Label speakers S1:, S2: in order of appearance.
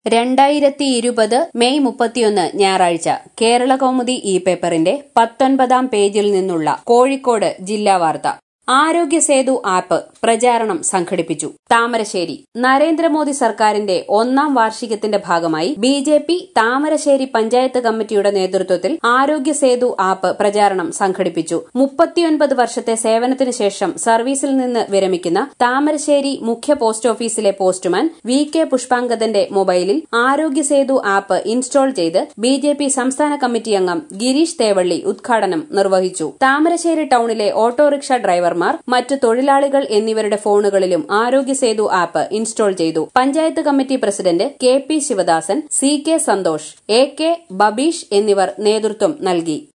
S1: രണ്ടായിരത്തി ഇരുപത് മെയ് മുപ്പത്തിയൊന്ന് ഞായറാഴ്ച കേരള കൗമുദി ഇ പേപ്പറിന്റെ പത്തൊൻപതാം പേജിൽ നിന്നുള്ള കോഴിക്കോട് ജില്ലാ വാർത്ത ആരോഗ്യ സേതു ആപ്പ് പ്രചാരണം സംഘടിപ്പിച്ചു താമരശ്ശേരി നരേന്ദ്രമോദി സർക്കാരിന്റെ ഒന്നാം വാർഷികത്തിന്റെ ഭാഗമായി B J P Thamarassery panchayat കമ്മിറ്റിയുടെ നേതൃത്വത്തിൽ ആരോഗ്യ സേതു ആപ്പ് പ്രചാരണം സംഘടിപ്പിച്ചു മുപ്പത്തിയൊൻപത് വർഷത്തെ സേവനത്തിന് ശേഷം സർവീസിൽ നിന്ന് വിരമിക്കുന്ന താമരശ്ശേരി മുഖ്യ പോസ്റ്റ് ഓഫീസിലെ പോസ്റ്റ്മാൻ വി കെ പുഷ്പാങ്കദന്റെ മൊബൈലിൽ ആരോഗ്യ സേതു ആപ്പ് ഇൻസ്റ്റാൾ ചെയ്ത് ബി ജെ പി സംസ്ഥാന കമ്മിറ്റി അംഗം ഗിരീഷ് തേവള്ളി ഉദ്ഘാടനം നിർവഹിച്ചു താമരശ്ശേരി ടൌണിലെ ഓട്ടോറിക്ഷ ഡ്രൈവർമാർ മറ്റ് തൊഴിലാളികൾ എന്നിവരുടെ ഫോണുകളിലും ആരോഗ്യ സേതു ആപ്പ് ഇൻസ്റ്റാൾ ചെയ്തു panchayat committee president K P Sivadasan C K Santhosh A K Babeesh എന്നിവർ നേതൃത്വം നൽകി